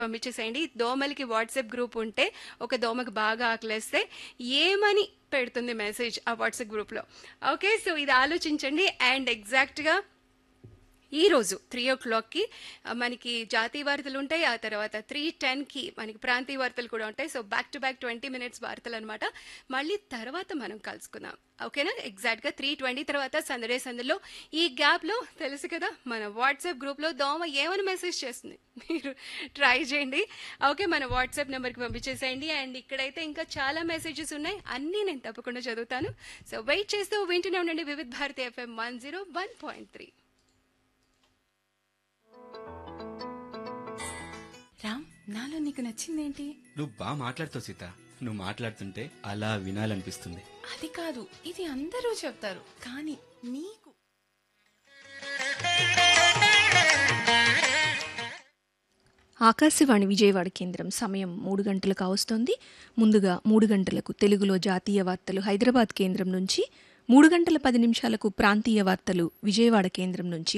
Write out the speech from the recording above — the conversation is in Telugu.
పంపించేసేయండి దోమలకి వాట్సాప్ గ్రూప్ ఉంటే ఒక దోమకి బాగా ఆకలేస్తే ఏమని పెడుతుంది మెసేజ్ ఆ వాట్సాప్ గ్రూప్లో ఓకే సో ఇది ఆలోచించండి అండ్ ఎగ్జాక్ట్గా ఈ రోజు త్రీ ఓ క్లాక్కి మనకి జాతీయ వార్తలు ఉంటాయి ఆ తర్వాత త్రీ టెన్కి మనకి ప్రాంతీయ వార్తలు కూడా ఉంటాయి so back to back twenty minutes వార్తలు అనమాట మళ్ళీ తర్వాత మనం కలుసుకుందాం ఓకేనా ఎగ్జాక్ట్గా త్రీ ట్వంటీ తర్వాత సందడే సందులో ఈ గ్యాప్లో తెలుసు కదా మన వాట్సాప్ గ్రూప్లో దోమ ఏమని మెసేజ్ చేస్తుంది మీరు ట్రై చేయండి ఓకే మన వాట్సాప్ నెంబర్కి పంపించేసేయండి అండ్ ఇక్కడైతే ఇంకా చాలా మెసేజెస్ ఉన్నాయి అన్నీ నేను తప్పకుండా చదువుతాను సో వెయిట్ చేస్తూ వింటూనే ఉండండి Vividh Bharati FM one zero one point three Ram నాలో నీకు నచ్చిందేంటి నువ్వు బాగా మాట్లాడుతావు సీత నువ్వు మాట్లాడుతుంటే అలా వినాలనిపిస్తుంది అది కాదు ఇది అందరూ చెప్తారు కానీ నీకు ఆకాశవాణి విజయవాడ కేంద్రం సమయం మూడు గంటలు కావస్తోంది ముందుగా మూడు గంటలకు తెలుగులో జాతీయ వార్తలు హైదరాబాద్ కేంద్రం నుంచి మూడు గంటల పది నిమిషాలకు ప్రాంతీయ వార్తలు విజయవాడ కేంద్రం నుంచి